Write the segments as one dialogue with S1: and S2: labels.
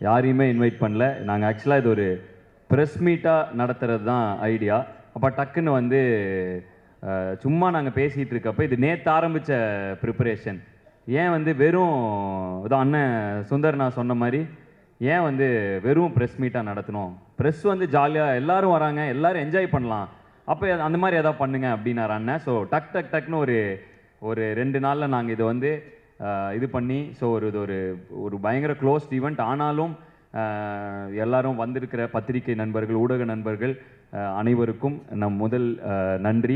S1: யாரையுமே இன்வைட் பண்ணல நாங்கள் ஆக்சுவலாக இது ஒரு ப்ரெஸ் மீட்டாக நடத்துறது தான் ஐடியா அப்போ டக்குன்னு வந்து அஹ், சும்மா நாங்கள் பேசிகிட்டு இருக்கப்ப இது நேற்று ஆரம்பித்த ப்ரிப்பரேஷன் ஏன் வந்து வெறும் இதான் அண்ணன் சுந்தர் நான் சொன்ன மாதிரி ஏன் வந்து வெறும் ப்ரெஸ் மீட்டாக நடத்தணும் ப்ரெஸ் வந்து ஜாலியாக எல்லாரும் வராங்க எல்லாரும் என்ஜாய் பண்ணலாம் அப்போ அந்த மாதிரி எதாவது பண்ணுங்க அப்படின்னாரு அண்ணன் ஸோ டக் டக் டக்னு ஒரு ஒரு ரெண்டு நாளில் நாங்கள் இது வந்து ஆஹ், இது பண்ணி ஸோ ஒரு இது ஒரு ஒரு பயங்கர க்ளோஸ்ட் ஈவெண்ட் ஆனாலும் ஆஹ், எல்லாரும் வந்திருக்கிற பத்திரிகை நண்பர்கள் ஊடக நண்பர்கள் ஆஹ், அனைவருக்கும் நம் முதல் ஆஹ், நன்றி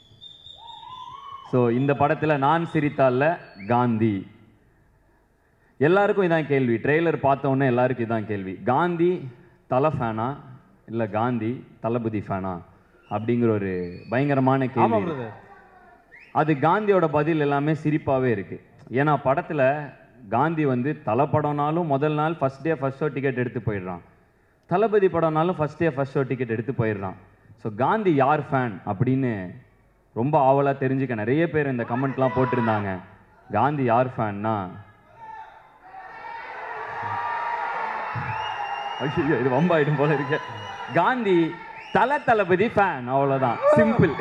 S1: ஸோ இந்த படத்தில் நான் சிரித்தால்ல காந்தி எல்லாருக்கும் இதான் கேள்வி ட்ரெய்லர் பார்த்த உடனே எல்லாருக்கும் இதான் கேள்வி காந்தி தலை ஃபேனா இல்லை காந்தி தளபதி ஃபேனா அப்படிங்கிற ஒரு பயங்கரமான
S2: ஆமா
S1: கேள்வி
S2: பிரதர்
S1: அது காந்தியோட பதில் எல்லாமே சிரிப்பாகவே இருக்கு ஏன்னா படத்தில் காந்தி வந்து தலை படம்னாலும் முதல் நாள் first day first show ticket எடுத்து போயிடுறான் தளபதி படம்னாலும் first day first show ticket எடுத்து போயிடுறான் ஸோ காந்தி யார் ஃபேன் அப்படின்னு ரொம்ப ஆவலாக தெரிஞ்சுக்க நிறைய பேர் இந்த கமெண்ட்லாம் போட்டிருந்தாங்க காந்தி யார் ஃபேன்னா ஐயோ இது வம்பாயிடும் போல இருக்கு காந்தி தல தளபதி ஃபேன் அவ்வளோதான் சிம்பிள்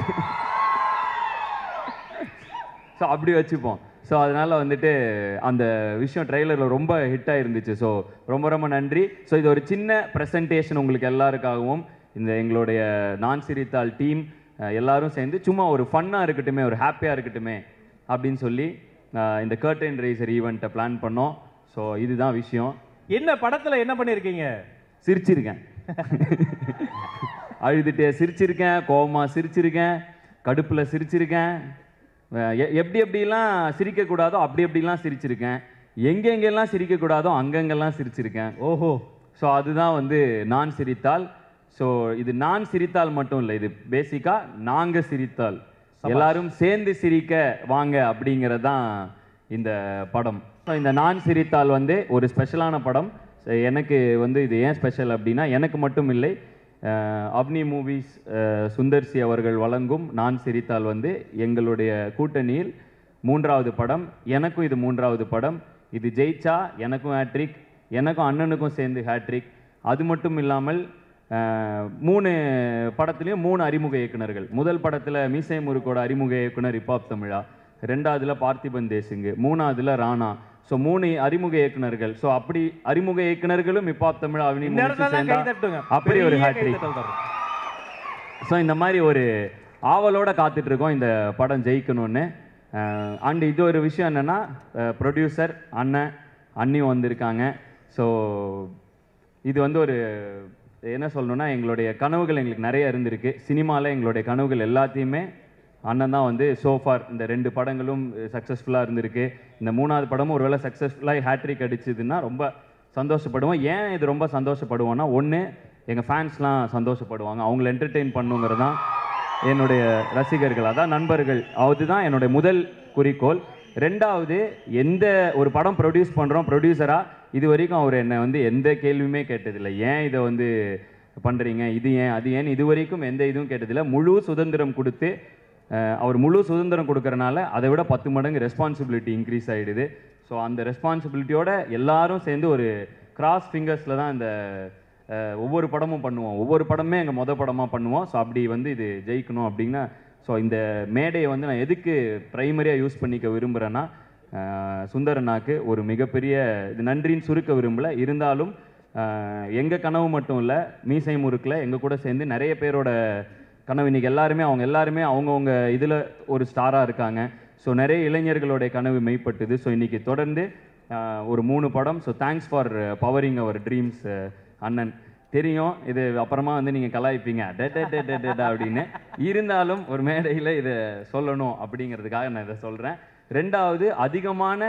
S1: ஸோ அப்படி வச்சுப்போம் ஸோ அதனால வந்துட்டு அந்த விஷயம் ட்ரெய்லரில் ரொம்ப ஹிட்டாக இருந்துச்சு ஸோ ரொம்ப ரொம்ப நன்றி ஸோ இது ஒரு சின்ன ப்ரெசன்டேஷன் உங்களுக்கு எல்லாருக்காகவும் இந்த எங்களுடைய நான் சிரித்தால் டீம் எல்லாரும் சேர்ந்து சும்மா ஒரு ஃபன்னாக இருக்கட்டுமே ஒரு ஹாப்பியாக இருக்கட்டுமே அப்படின்னு சொல்லி அஹ், இந்த கர்டன் ரேசர் ஈவெண்ட்டை பிளான் பண்ணோம் ஸோ இதுதான் விஷயம்
S2: என்ன படத்துல என்ன பண்ணிருக்கீங்க
S1: சிரிச்சிருக்கேன் அழுதுட்டே சிரிச்சிருக்கேன் கோவமா சிரிச்சிருக்கேன் கடுப்புல சிரிச்சிருக்கேன் அஹ் எ- எப்படி எப்படிலாம் சிரிக்கக்கூடாதோ அப்படி எப்படிலாம் சிரிச்சிருக்கேன் எங்கெங்கெல்லாம் சிரிக்கக்கூடாதோ அங்கங்கெல்லாம் சிரிச்சிருக்கேன்
S2: ஓஹோ
S1: ஸோ அதுதான் வந்து நான் சிரித்தால் ஸோ இது நான் சிரித்தால் மட்டும் இல்லை இது பேசிக்காக நாங்கள் சிரித்தால் எல்லாரும் சேர்ந்து சிரிக்க வாங்க அப்படிங்கிறது தான் இந்த படம் ஸோ இந்த நான் சிரித்தால் வந்து ஒரு ஸ்பெஷலான படம் So, எனக்கு வந்து இது ஏன் ஸ்பெஷல் அப்படின்னா எனக்கு மட்டும் இல்லை அஹ், அப்னி மூவிஸ் சுந்தர்சி அவர்கள் வழங்கும் நான் சிரித்தால் வந்து எங்களுடைய கூட்டணியில் மூன்றாவது படம் எனக்கும் இது மூன்றாவது படம் இது ஜெயிச்சா எனக்கும் ஹேட்ரிக் எனக்கும் அண்ணனுக்கும் சேர்ந்து ஹேட்ரிக் அது மட்டும் இல்லாமல் அஹ், மூணு படத்துலையும் மூணு அறிமுக இயக்குனர்கள் முதல் படத்தில் மீசை முருக்கோட அறிமுக இயக்குனர் இப்பாப் தமிழா ரெண்டாவதுல பார்த்திபன் தேசிங்கு மூணாவதுல ராணா ஸோ மூணு அறிமுக இயக்குனர்கள் ஸோ அப்படி அறிமுக இயக்குனர்களும் இப்பாப் தமிழா அவனி
S2: இந்த இடத்துல தான் கை தட்டுங்க
S1: அப்படி ஒரு
S2: பெரிய கை
S1: ஹேட்ரிக்
S2: தட்டல் தரும்.
S1: ஸோ இந்த மாதிரி ஒரு ஆவலோட காத்துட்டு இருக்கோம் இந்த படம் ஜெயிக்கணும்னு அண்ட் இது ஒரு விஷயம் என்னன்னா ப்ரொடியூசர் அண்ணன் அண்ணியும் வந்திருக்காங்க ஸோ இது வந்து ஒரு என்ன சொல்லணும்னா எங்களுடைய கனவுகள் எங்களுக்கு நிறைய இருந்திருக்கு சினிமாவில் எங்களுடைய கனவுகள் எல்லாத்தையுமே அண்ணன் தான் வந்து சோஃபார் இந்த ரெண்டு படங்களும் சக்ஸஸ்ஃபுல்லாக இருந்திருக்கு இந்த மூணாவது படமும் ஒருவேளை சக்ஸஸ்ஃபுல்லாக ஹேட்ரிக் அடிச்சதுன்னா ரொம்ப சந்தோஷப்படுவோம் ஏன் இது ரொம்ப சந்தோஷப்படுவோம்னா ஒன்று எங்கள் ஃபேன்ஸ்லாம் சந்தோஷப்படுவாங்க அவங்கள என்டர்டெயின் பண்ணுங்கிறது தான் என்னுடைய ரசிகர்கள் அதான் நண்பர்கள் அதுதான் என்னுடைய முதல் குறிக்கோள் ரெண்டாவது எந்த ஒரு படம் ப்ரொடியூஸ் பண்ணுறோம் ப்ரொடியூசராக இது வரைக்கும் அவர் என்னை வந்து எந்த கேள்வியுமே கேட்டதில்லை ஏன் இதை வந்து பண்ணுறீங்க இது ஏன் அது ஏன் இது வரைக்கும் எந்த இதுவும் கேட்டதில்லை முழு சுதந்திரம் கொடுத்து அஹ், அவர் முழு சுதந்திரம் கொடுக்கறனால அதை விட பத்து மடங்கு ரெஸ்பான்சிபிலிட்டி இன்க்ரீஸ் ஆகிடுது ஸோ அந்த ரெஸ்பான்சிபிலிட்டியோட எல்லாரும் சேர்ந்து ஒரு கிராஸ் ஃபிங்கர்ஸில் தான் இந்த அஹ், ஒவ்வொரு படமும் பண்ணுவோம் ஒவ்வொரு படமே எங்கள் மொத படமாக பண்ணுவோம் ஸோ அப்படி வந்து இது ஜெயிக்கணும் அப்படின்னா ஸோ இந்த மேடையை வந்து நான் எதுக்கு ப்ரைமரியாக யூஸ் பண்ணிக்க விரும்புகிறேன்னா சுந்தரனாக்கு ஒரு மிகப்பெரிய இது நன்றின்னு சுருக்க விரும்பல இருந்தாலும் எங்கள் கனவு மட்டும் இல்லை மீசை முறுக்கில் எங்கள் கூட சேர்ந்து நிறைய பேரோட கனவு இன்னைக்கு எல்லாருமே அவங்க எல்லாருமே அவங்கவுங்க இதில் ஒரு ஸ்டாராக இருக்காங்க ஸோ நிறைய இளைஞர்களுடைய கனவு மெய்ப்பட்டுது ஸோ இன்னைக்கு தொடர்ந்து ஆஹ், ஒரு மூணு படம் so thanks for powering our dreams அண்ணன் தெரியும் இது அப்புறமா வந்து நீங்கள் கலாய்ப்பீங்க டே டே டே டே டே டே அப்படின்னு இருந்தாலும் ஒரு மேடையில் இதை சொல்லணும் அப்படிங்கிறதுக்காக நான் இதை சொல்கிறேன் ரெண்டாவது அதிகமான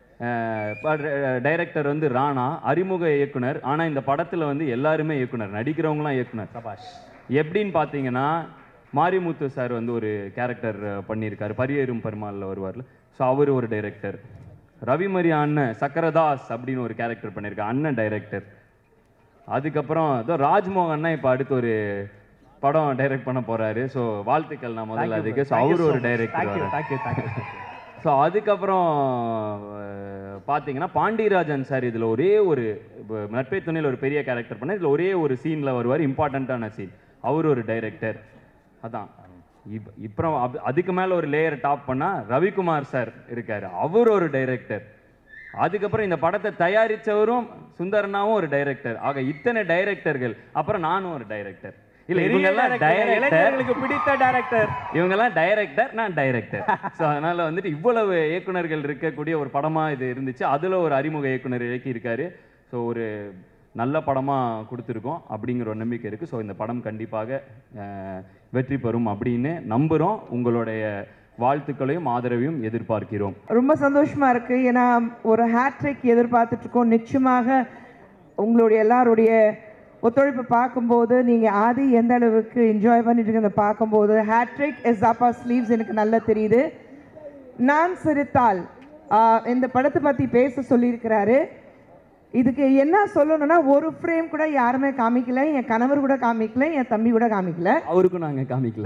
S1: டைரக்டர் வந்து ராணா அறிமுக இயக்குனர் ஆனால் இந்த படத்தில் வந்து எல்லாருமே இயக்குனர் நடிக்கிறவங்களாம் இயக்குனர்
S2: சபாஷ்
S1: எப்படின்னு பார்த்தீங்கன்னா மாரிமுத்து சார் வந்து ஒரு கேரக்டர் பண்ணியிருக்காரு பரியேறும் பெருமாளில் வருவார்ல ஸோ அவர் ஒரு டைரக்டர் ரவிமரி அண்ணன் சக்கரதாஸ் அப்படின்னு ஒரு கேரக்டர் பண்ணியிருக்காரு அண்ணன் டைரக்டர் அதுக்கப்புறம் இதோ ராஜ்மோகன்னா இப்போ அடுத்து ஒரு படம் டைரக்ட் பண்ண போறாரு ஸோ வாழ்த்துக்கள் நான் முதல்ல அதுக்கு ஸோ அவர் ஒரு director
S2: thank you thank you thank you
S1: so அதுக்கப்புறம் அஹ், பார்த்தீங்கன்னா பாண்டியராஜன் சார் இதில் ஒரே ஒரு இப்ப நட்பே துணையில் ஒரு பெரிய கேரக்டர் பண்ண இதில் ஒரே ஒரு சீனில் வருவார் இம்பார்ட்டண்ட்டான சீன் அவர் ஒரு டைரக்டர் அதான் இப் இப்புறம் அப்- அதுக்கு மேலே ஒரு லேயர் டாப் பண்ணால் ரவிக்குமார் சார் இருக்கார் அவர் ஒரு டைரக்டர் அதுக்கப்புறம் இந்த படத்தை தயாரிச்சவரும் சுந்தரனாவும் ஒரு டைரக்டர் ஆக இத்தனை டைரக்டர்கள் அப்புறம் நானும் ஒரு டைரக்டர் இல்ல
S2: பெரிய
S1: இவங்கெல்லாம்
S2: director,
S1: டைரக்டர்
S2: இளைஞர்களுக்கு பிடித்த டைரக்டர்
S1: இவங்கெல்லாம் டைரக்டர் நான் டைரக்டர் ஸோ அதனால வந்துட்டு இவ்வளவு இயக்குனர்கள் இருக்கக்கூடிய ஒரு படமா இது இருந்துச்சு அதுல ஒரு அறிமுக இயக்குனர் இயக்கி இருக்காரு ஸோ ஒரு நல்ல படமா கொடுத்துருக்கோம் அப்படிங்கிற ஒரு நம்பிக்கை இருக்கு ஸோ இந்த படம் கண்டிப்பாக அஹ், வெற்றி பெறும் அப்படின்னு நம்புறோம் உங்களுடைய வாழ்த்துக்களையும் ஆதரவையும் எதிர்பார்க்கிறோம்
S3: ரொம்ப சந்தோஷமா இருக்கு ஏன்னா ஒரு ஹேட்ரிக் எதிர்பார்த்துட்டு இருக்கோம் நிச்சயமாக உங்களுடைய எல்லாருடைய ஒத்துழைப்பு பார்க்கும்போது நீங்க ஆதி எந்த அளவுக்கு என்ஜாய் பண்ணிட்டு இருக்கிறத பார்க்கும்போது ஹேட்ரிக் இஸ் அப்பா ஸ்லீவ்ஸ் எனக்கு நல்லா தெரியுது நான் சிரித்தால் ஆஹ், இந்த படத்தை பத்தி பேச சொல்லியிருக்கிறாரு இதுக்கு என்ன சொல்லணும்னா ஒரு ஃப்ரேம் கூட யாருமே காமிக்கல என் கணவர் கூட காமிக்கல என் தம்பி கூட காமிக்கல
S1: அவருக்கும் நாங்க காமிக்கல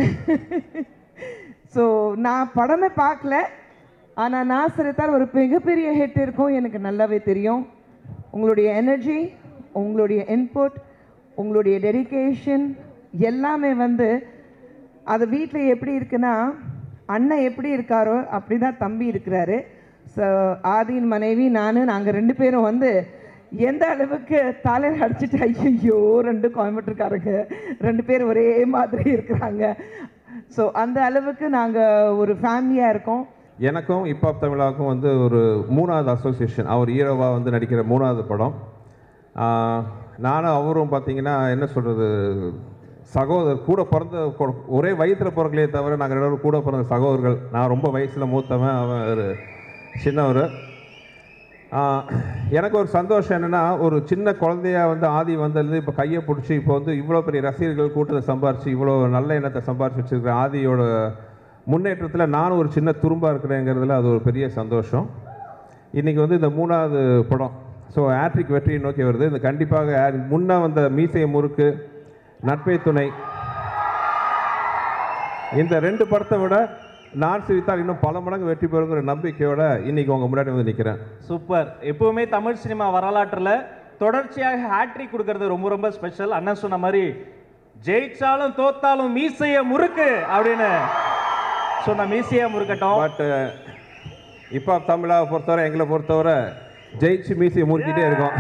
S3: ஸோ நான் படமே பார்க்கல ஆனால் நான் சிரித்தால் ஒரு மிகப்பெரிய ஹிட் இருக்கும் எனக்கு நல்லாவே தெரியும் உங்களுடைய எனர்ஜி உங்களுடைய இன்புட் உங்களுடைய டெடிகேஷன் எல்லாமே வந்து அது வீட்டில் எப்படி இருக்குன்னா அண்ணன் எப்படி இருக்காரோ அப்படி தான் தம்பி இருக்கிறாரு ஸோ ஆதியின் மனைவி நான் நாங்கள் ரெண்டு பேரும் வந்து எந்த அளவுக்கு தலையில் அடிச்சுட்டு ஐயோ ரெண்டு கோயம்புத்தூர்காரங்க ரெண்டு பேர் ஒரே மாதிரி இருக்கிறாங்க ஸோ அந்த அளவுக்கு நாங்கள் ஒரு ஃபேமிலியாக இருக்கோம்
S4: எனக்கும் இப்பாப் தமிழாவுக்கும் வந்து ஒரு மூணாவது அசோசியேஷன் அவர் ஹீரோவாக வந்து நடிக்கிற மூணாவது படம் ஆஹ் நானும் அவரும் பார்த்தீங்கன்னா என்ன சொல்கிறது சகோதரர் கூட பிறந்த கொ- ஒரே வயிற்றில் பிறக்கலையே தவிர நாங்கள் ரெண்டு பேரும் கூட பிறந்த சகோதரர்கள் நான் ரொம்ப வயசில் மூத்தவன் அவன் ஒரு சின்னவர் ஆஹ் எனக்கு ஒரு சந்தோஷம் என்னென்னா ஒரு சின்ன குழந்தையா வந்து ஆதி வந்தது இப்போ கையை பிடிச்சி இப்போ வந்து இவ்வளோ பெரிய ரசிகர்கள் கூட்டத்தை சம்பாரிச்சு இவ்வளோ நல்ல எண்ணத்தை சம்பாரிச்சு வச்சிருக்கிற ஆதியோட முன்னேற்றத்தில் நானும் ஒரு சின்ன துரும்பாக இருக்கிறேங்கிறதுல அது ஒரு பெரிய சந்தோஷம் இன்றைக்கி வந்து இந்த மூணாவது படம் ஸோ ஆட்ரிக் வெற்றியை நோக்கி வருது இந்த கண்டிப்பாக ஆ- முன்ன வந்த மீசை முறுக்கு நட்பே துணை இந்த ரெண்டு படத்தை விட நான் சிரித்தால் இன்னும் பல மடங்கு வெற்றி பெறுங்கிற நம்பிக்கையோட இன்னைக்கு உங்க முன்னாடி வந்து நிற்கிறேன்
S2: சூப்பர் எப்பவுமே தமிழ் சினிமா வரலாற்றுல தொடர்ச்சியாக ஹேட்ரிக் கொடுக்கறது ரொம்ப ரொம்ப ஸ்பெஷல் அண்ணன் சொன்ன மாதிரி ஜெயிச்சாலும் தோத்தாலும் மீசைய முறுக்கு அப்படின்னு சொன்ன மீசைய முறுக்கட்டும்
S4: பட் இப்போ தமிழாவை பொறுத்தவரை எங்களை பொறுத்தவரை ஜெயிச்சு மீசியை முறுக்கிட்டே இருக்கோம்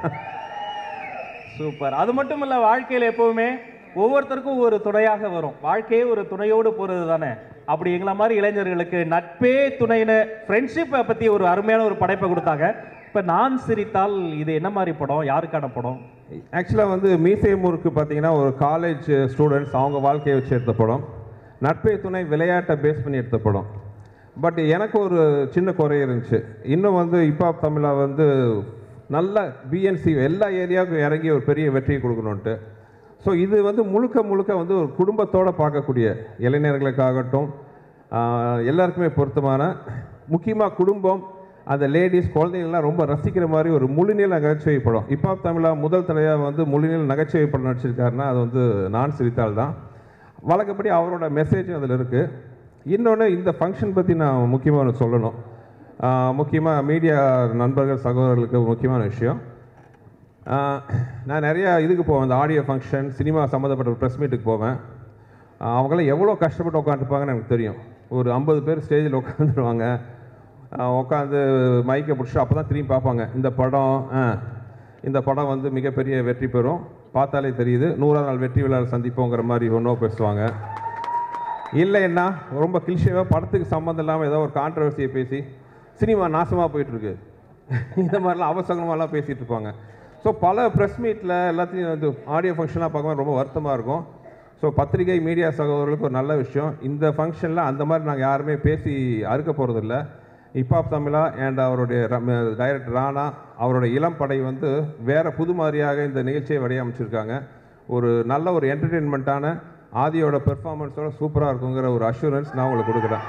S2: சூப்பர் அது மட்டும் இல்ல வாழ்க்கையில எப்பவுமே ஒவ்வொருத்தருக்கும் ஒரு துணையாக வரும் வாழ்க்கையே ஒரு துணையோடு போறது தானே அப்படி எங்களை மாதிரி இளைஞர்களுக்கு நட்பே துணைன்னு ஃப்ரெண்ட்ஷிப்பை பத்தி ஒரு அருமையான ஒரு படைப்பை கொடுத்தாங்க இப்ப நான் சிரித்தால் இது என்ன மாதிரி படம் யாருக்கான படம்
S4: ஆக்சுவலாக வந்து மீசை முறுக்கு பார்த்தீங்கன்னா ஒரு காலேஜ் ஸ்டூடெண்ட்ஸ் அவங்க வாழ்க்கையை வச்சு எடுத்த படம் நட்பே துணை விளையாட்டை பேஸ் பண்ணி எடுத்த படம் பட் எனக்கு ஒரு சின்ன குறை இருந்துச்சு இன்னும் வந்து இப்போ தமிழா வந்து நல்ல பிஎன்சி எல்லா ஏரியாவுக்கும் இறங்கி ஒரு பெரிய வெற்றியை கொடுக்கணுன்ட்டு ஸோ இது வந்து முழுக்க முழுக்க வந்து ஒரு குடும்பத்தோடு பார்க்கக்கூடிய இளைஞர்களுக்காகட்டும் ஆஹ், எல்லாருக்குமே பொருத்தமான முக்கியமாக குடும்பம் அந்த லேடிஸ் குழந்தைங்கள்லாம் ரொம்ப ரசிக்கிற மாதிரி ஒரு முழுநீள நகைச்சுவை படம் இப்போ தமிழா முதல் தடவையாக வந்து முழுநீள நகைச்சுவை படம் நடிச்சிருக்காருன்னா அது வந்து நான் சிரித்தால் தான் வழக்கப்படி அவரோட மெசேஜும் அதில் இருக்குது இன்னொன்று இந்த ஃபங்க்ஷன் பற்றி நான் முக்கியமாக ஒன்று சொல்லணும் முக்கியமாக மீடியா நண்பர்கள் சகோதரர்களுக்கு ஒரு முக்கியமான விஷயம் ஆஹ் நான் நிறையா இதுக்கு போவேன் இந்த ஆடியோ ஃபங்க்ஷன் சினிமா சம்மந்தப்பட்ட ப்ரெஸ் மீட்டுக்கு போவேன் ஆஹ் அவங்களாம் எவ்வளோ கஷ்டப்பட்டு உட்காந்துருப்பாங்கன்னு எனக்கு தெரியும் ஒரு ஐம்பது பேர் ஸ்டேஜில் உட்காந்துருவாங்க உட்காந்து மைக்கை பிடிச்சிட்டு அப்போ தான் திரும்பி பார்ப்பாங்க இந்த படம் ஆ, இந்த படம் வந்து மிகப்பெரிய வெற்றி பெறும் பார்த்தாலே தெரியுது நூறாவது நாள் வெற்றி விழா சந்திப்போங்கிற மாதிரி ஒன்றோ பேசுவாங்க இல்லைன்னா ரொம்ப கிளிஷேவாக படத்துக்கு சம்மந்தம் இல்லாமல் ஏதோ ஒரு கான்ட்ரவர்சியை பேசி சினிமா நாசமாக போயிட்டுருக்கு இந்த மாதிரிலாம் அவசகமாலாம் பேசிகிட்டு இருப்பாங்க ஸோ பல ப்ரெஸ் மீட்டில் எல்லாத்தையும் வந்து ஆடியோ ஃபங்க்ஷனாக பார்க்கும்போது ரொம்ப வருத்தமாக இருக்கும் ஸோ பத்திரிகை மீடியா சகோதரர்களுக்கு ஒரு நல்ல விஷயம் இந்த ஃபங்க்ஷனில் அந்த மாதிரி நாங்கள் யாருமே பேசி அறுக்க போகிறதில்ல இப்பாப் தமிழா அண்ட் அவருடைய டைரக்டர் ராணா அவருடைய இளம் படை வந்து வேற புது மாதிரியாக இந்த நிகழ்ச்சியை வடிவமைச்சிருக்காங்க ஒரு நல்ல ஒரு என்டர்டெயின்மெண்ட்டான ஆதியோட பெர்ஃபார்மன்ஸோட சூப்பராக இருக்குங்கிற ஒரு அஷூரன்ஸ் நான் உங்களுக்கு கொடுக்குறேன்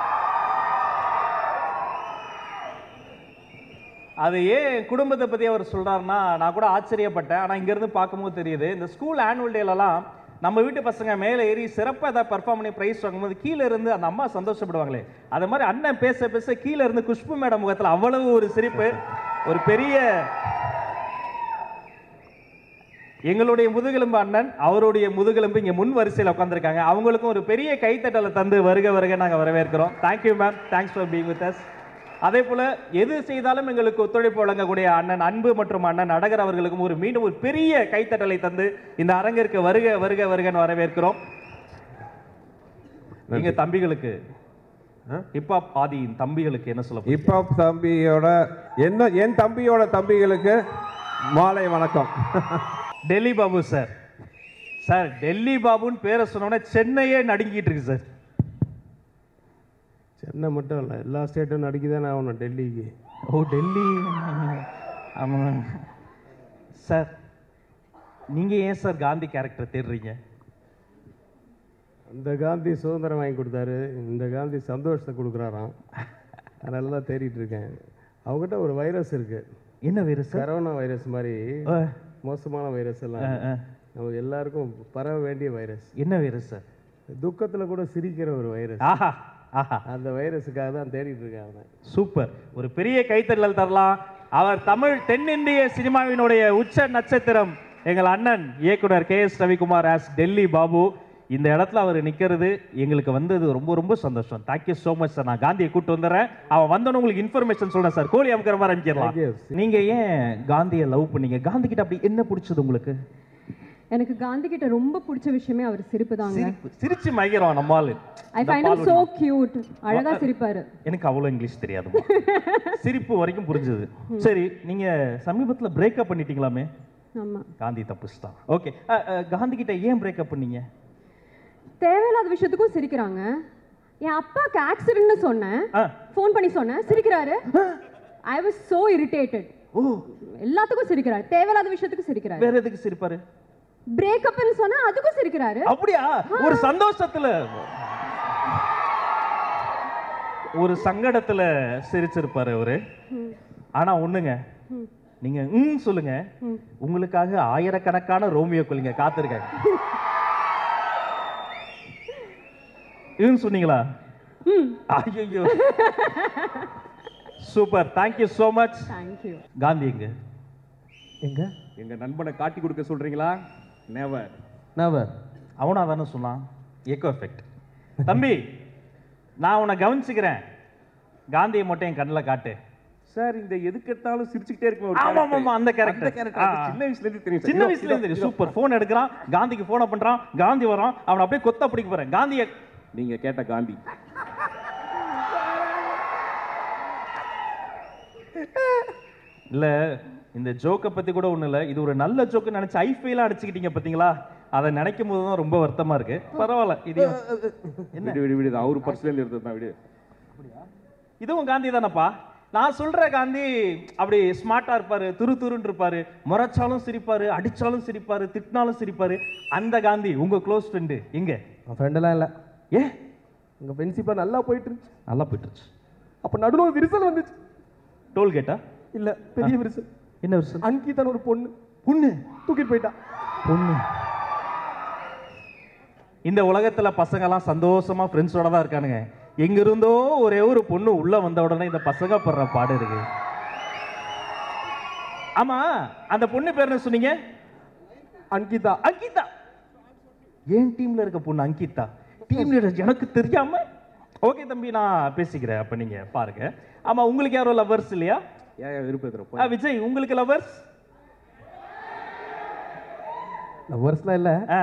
S2: அது ஏன் குடும்பத்தை பத்தி அவர் சொல்றாருன்னா நான் கூட ஆச்சரியப்பட்டேன் ஆனா இங்க இருந்து பார்க்கும்போது தெரியுது இந்த ஸ்கூல் ஆனுவல் டேலலாம் நம்ம வீட்டு பசங்க மேலே ஏறி சிறப்பாக ஏதாவது பர்ஃபார்ம் பண்ணி ப்ரைஸ் வாங்கும்போது கீழே இருந்து அந்த அம்மா சந்தோஷப்படுவாங்களே அது மாதிரி அண்ணன் பேச பேச கீழே இருந்து குஷ்பு மேடம் முகத்தில் அவ்வளவு ஒரு சிரிப்பு ஒரு பெரிய எங்களுடைய முதுகெலும்பு அண்ணன் அவருடைய முதுகெலும்பு இங்க முன் வரிசையில் உட்காந்துருக்காங்க அவங்களுக்கும் ஒரு பெரிய கைத்தட்டலை தந்து வருக வருக நாங்க வரவேற்கிறோம் thank you ma'am thanks for being with us அதே போல எது செய்தாலும் எங்களுக்கு ஒத்துழைப்பு வழங்கக்கூடிய அண்ணன் அன்பு மற்றும் அண்ணன் அழகர் அவர்களுக்கும் ஒரு மீண்டும் ஒரு பெரிய கைத்தட்டலை தந்து இந்த அரங்கிற்கு வருக வருக வருகன்னு வரவேற்கிறோம் நீங்க தம்பிகளுக்கு ஹிப்ஹாப் ஆதியின் தம்பிகளுக்கு என்ன சொல்ல போறீங்க?
S4: ஹிப்ஹாப் தம்பியோட என்ன என் தம்பியோட தம்பிகளுக்கு மாலை வணக்கம்
S2: டெல்லி பாபு சார் சார் டெல்லி பாபுன்னு பேரை சொன்னோன்னே சென்னையே நடுங்கிட்டு இருக்கு சார்
S5: சென்னை மட்டும் இல்லை எல்லா ஸ்டேட்டும் நடிக்க தானே ஆகணும் டெல்லிக்கு
S2: ஓ டெல்லி ஆமாம் சார் நீங்கள் ஏன் சார் காந்தி கேரக்டர் தேடுறீங்க
S5: அந்த காந்தி சுதந்திரம் வாங்கி கொடுத்தாரு இந்த காந்தி சந்தோஷத்தை கொடுக்குறாராம் அதனால தான் தேடிட்டு இருக்கேன் அவங்ககிட்ட ஒரு வைரஸ் இருக்கு
S2: என்ன வேறு சார்
S5: கரோனா வைரஸ் மாதிரி மோசமான வைரஸ் எல்லாம் நம்ம எல்லாருக்கும் பரவ வேண்டிய வைரஸ்
S2: என்ன வேறு சார்
S5: துக்கத்தில் கூட சிரிக்கிற ஒரு வைரஸ்
S2: ஆஹா ஆஹா
S5: அந்த வைரஸுக்காக தான் தேடிட்டு இருக்கேன் அவனை
S2: சூப்பர் ஒரு பெரிய கைத்தட்டல் தரலாம் அவர் தமிழ் தென்னிந்திய சினிமாவினுடைய உச்ச நட்சத்திரம் எங்கள் அண்ணன் இயக்குனர் K S Ravikumar as Delhi Babu இந்த இடத்துல அவர் நிக்கிறது எங்களுக்கு வந்தது ரொம்ப ரொம்ப சந்தோஷம் தேங்க்யூ ஸோ மச் சார் நான் காந்தியை கூட்டு வந்துடுறேன் அவன் வந்தோன்னு உங்களுக்கு இன்ஃபர்மேஷன் சொல்றேன் சார் கோழி அமுக்கிற மாதிரி அனுப்பிச்சிடலாம்
S5: Thank you.
S2: நீங்க ஏன் காந்தியை லவ் பண்ணீங்க காந்தி கிட்ட அப்படி என்ன பிடிச்சது உங்களுக்கு
S6: எனக்கு காந்தி கிட்ட ரொம்ப பிடிச்ச விஷயமே அவர் சிரிப்பு தாங்க
S2: சிரிப்பு சிரிச்சு மயக்கிறோம் நம்மால்
S6: ஐ ஃபைண்ட் சோ கியூட் அழகா சிரிப்பாரு
S2: எனக்கு அவ்வளோ இங்கிலீஷ் தெரியாது சிரிப்பு வரைக்கும் புரிஞ்சது சரி நீங்க சமீபத்துல பிரேக்கப் பண்ணிட்டீங்களாமே
S6: ஆமா
S2: காந்தி தப்புச்சுதான் ஓகே காந்தி கிட்ட ஏன் பிரேக்கப் பண்ணீங்க
S6: தேவையில்லாத விஷயத்துக்கும் சிரிக்கிறாங்க என் அப்பாக்கு ஆக்சிடென்ட்னு சொன்னேன்
S2: ஆ.
S6: ஃபோன் பண்ணி சொன்னேன் சிரிக்கிறாரு I was so irritated
S2: oh
S6: எல்லாத்துக்கும் சிரிக்கிறாரு தேவையில்லாத விஷயத்துக்கு சிரிக்கிறாரு
S2: வேற எதுக்கு சிரிப்பாரு
S6: பிரேக்கப்னு சொன்னா அதுக்கும் சிரிக்கிறாரு
S2: அப்படியா ஒரு சந்தோஷத்துல ஒரு சங்கடத்துல சிரிச்சிருப்பாரு அவரு ஆனா ஒண்ணுங்க நீங்க ம் சொல்லுங்க உங்களுக்காக ஆயிரக்கணக்கான ரோமியோ கொல்லிங்க காத்திருக்காங்க ம் சொன்னீங்களா
S6: ம்
S2: ஐயோ super thank you so much
S6: thank you
S2: Gandhi எங்க எங்க
S1: எங்க நண்பனை காட்டி கொடுக்க சொல்றீங்களா நெவர்
S2: நவர் அவனா தானே சொன்னான் எக்கோ எஃபெக்ட் தம்பி நான் உன்னை கவனிச்சுக்கிறேன் காந்தியை மட்டும் என் கண்ணில் காட்டு
S1: சார் இந்த எதுக்கு எடுத்தாலும் சிரிச்சுக்கிட்டே இருக்கும் ஒரு
S2: ஆமா
S1: character.
S2: ஆமா அந்த
S1: அந்த
S2: கேரக்டர்
S1: character அது சின்ன வயசுல இருந்து தெரியும்
S2: சின்ன வயசுல இருந்து தெரியும் சூப்பர் ஃபோன் எடுக்கிறான் காந்திக்கு ஃபோனை பண்றான் காந்தி வரான் அவனை அப்படியே கொத்த பிடிக்க போறேன் காந்தியை
S1: நீங்க கேட்ட காந்தி
S2: இல்ல இந்த ஜோக்கை பத்தி கூட ஒண்ணும் இல்ல இது ஒரு நல்ல ஜோக்கு நினைச்சு ஐஃபைலாம் அடிச்சுக்கிட்டீங்க பாத்தீங்களா அதை நினைக்கும் போது தான் ரொம்ப வருத்தமா இருக்கு பரவாயில்ல இது என்ன
S1: விடு விடு விடு இது அவர் பர்ஸ்ல இருந்து எடுத்தது தான் விடு
S2: இதுவும் காந்தி தானப்பா நான் சொல்ற காந்தி அப்படி ஸ்மார்ட்டா இருப்பாரு துரு துருன்னு இருப்பாரு முறைச்சாலும் சிரிப்பாரு அடிச்சாலும் சிரிப்பாரு திட்டினாலும் சிரிப்பாரு அந்த காந்தி உங்க க்ளோஸ் ஃப்ரெண்டு எங்க
S5: என் ஃப்ரெண்டெல்லாம் இல்லை
S2: ஏ
S5: உங்கள் ஃப்ரெண்ட்ஷிப்பாக நல்லா போயிட்டு இருந்துச்சு
S2: நல்லா போயிட்டுருச்சு
S5: அப்போ நடுவில் ஒரு விரிசல் வந்துச்சு
S2: டோல் கேட்டா
S5: இல்லை பெரிய விரிசல்
S2: என்ன விஷயம்
S5: அங்கீதான் ஒரு பொண்ணு
S2: பொண்ணு
S5: தூக்கிட்டு போயிட்டா
S2: பொண்ணு இந்த உலகத்துல பசங்கெல்லாம் சந்தோஷமா ஃப்ரெண்ட்ஸோட தான் இருக்கானுங்க எங்க இருந்தோ ஒரே ஒரு பொண்ணு உள்ள வந்த உடனே இந்த பசங்க படுற பாடு இருக்கு ஆமா அந்த பொண்ணு பேர் என்ன சொன்னீங்க
S5: அங்கிதா
S2: அங்கிதா என் டீம்ல இருக்க பொண்ணு அங்கிதா டீம் லீடர் எனக்கு தெரியாம ஓகே தம்பி நான் பேசிக்கிறேன் அப்ப நீங்க பாருங்க ஆமா உங்களுக்கு யாரோ லவர்ஸ் இல்லையா
S1: ஏன் ஏன் விருப்பத்தில்
S2: ஆ, விஜய் உங்களுக்கு லவர்ஸ்
S5: வருஷம் இல்லை
S2: ஆ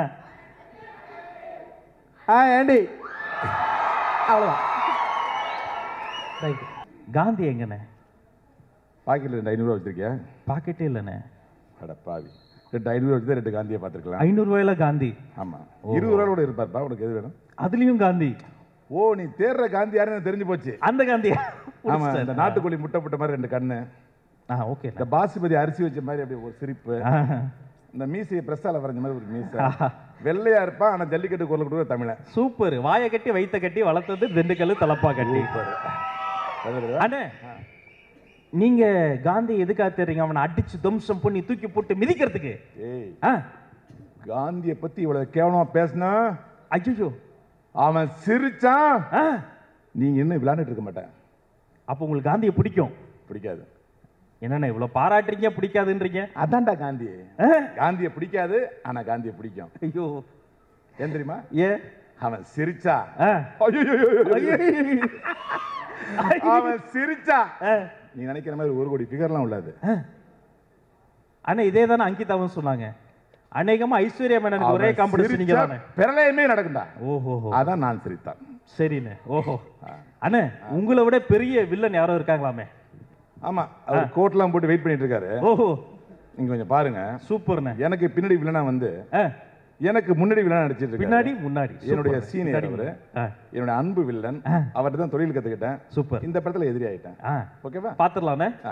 S5: ஆ ஏண்டி அவ்வளோதான் தேங்க்யூ
S2: காந்தி எங்கண்ணே
S7: பாக்கெட்ல ரெண்டு ஐநூறுரூவா வச்சிருக்கேன்
S2: பாக்கெட்டே இல்லைண்ணே
S7: அட பாவி ரெண்டு ஐநூறுரூவா வச்சு தான் ரெண்டு காந்தியை பார்த்துருக்கலாம்
S2: ஐநூறு ரூபாயில காந்தி
S7: ஆமாம் இருபது ரூபா கூட இருப்பார்ப்பா உனக்கு எது வேணும்
S2: அதுலயும் காந்தி
S7: ஓ நீ தேடுற காந்தி யாருன்னு எனக்கு தெரிஞ்சு போச்சு
S2: அந்த காந்தி
S7: ஆமா இந்த நாட்டுக்கோழி முட்டை புட்ட மாதிரி ரெண்டு கண்ணு
S2: ஆ ஓகே
S7: இந்த பாசுபதி அரிசி வச்ச மாதிரி அப்படியே ஒரு சிரிப்பு இந்த மீசையை பிரஸ்ஸால வரைஞ்ச மாதிரி ஒரு மீசை வெள்ளையா இருப்பான் ஆனா ஜல்லிக்கட்டு குரல் கொடுக்குற தமிழன்
S2: சூப்பர் வாயை கட்டி வைத்த கட்டி வளர்த்தது திண்டுக்கல் தலப்பா கட்டி அண்ணே நீங்க காந்தி எதுக்காக தெரியுங்க அவனை அடிச்சு துவம்சம் பண்ணி தூக்கி போட்டு மிதிக்கிறதுக்கு
S7: ஏய்
S2: ஆ
S7: காந்தியை பத்தி இவ்வளவு கேவலமா பேசினா
S2: அச்சோ
S7: அவன் சிரிச்சான் நீங்க இன்னும் விளையாண்டுட்டு இருக்க மாட்டேன்
S2: அப்போ உங்களுக்கு காந்தியை பிடிக்கும்
S7: பிடிக்காது
S2: என்னண்ணே இவ்வளவு பாராட்டுறீங்க பிடிக்காதுன்றீங்க
S7: அதான்டா காந்தி
S2: ஆ?
S7: காந்தியை பிடிக்காது ஆனா காந்தியை பிடிக்கும்
S2: ஐயோ
S7: ஏன் தெரியுமா
S2: ஏ
S7: அவன் சிரிச்சா
S2: ஆ.
S7: ஐயையோயோயோ. அவன் சிரிச்சா
S2: ஆ.
S7: நீ நினைக்கிற மாதிரி ஒரு கோடி ஃபிகர்லாம் உள்ளது
S2: அண்ணா இதே தானே அங்கிதாவும் சொன்னாங்க அநேகமா ஐஸ்வர்யா மேனனுக்கு ஒரே
S7: அவன்
S2: காம்படிஷன் நீங்க
S7: சிரிச்சா
S2: தானே
S7: பிரளயமே நடக்கும்டா
S2: ஓஹோ
S7: அதான் நான் சிரித்தான்
S2: சரிண்ணே ஓஹோ அண்ணே உங்களை விட பெரிய வில்லன் யாரோ இருக்காங்களாமே
S7: ஆமா அவர் கோட்லாம் போட்டு வெயிட் பண்ணிட்டு இருக்காரு
S2: ஓஹோ
S7: நீங்க கொஞ்சம் பாருங்க
S2: சூப்பர்ண்ணே
S7: எனக்கு பின்னாடி வில்லனா வந்து
S2: ஆ,
S7: எனக்கு முன்னாடி வில்லனா நடிச்சிட்டு இருக்காரு
S2: பின்னாடி முன்னாடி
S7: என்னுடைய
S2: சூப்பர்.
S7: சீனியர்
S2: பின்னாடி,
S7: அவரு
S2: ஆ,
S7: என்னுடைய அன்பு வில்லன் அவர்கிட்ட தான் தொழில் கத்துக்கிட்டேன்
S2: சூப்பர்
S7: இந்த படத்துல எதிரி ஆயிட்டேன்
S2: ஆ
S7: ஓகேவா
S2: பாத்துடலாண்ணே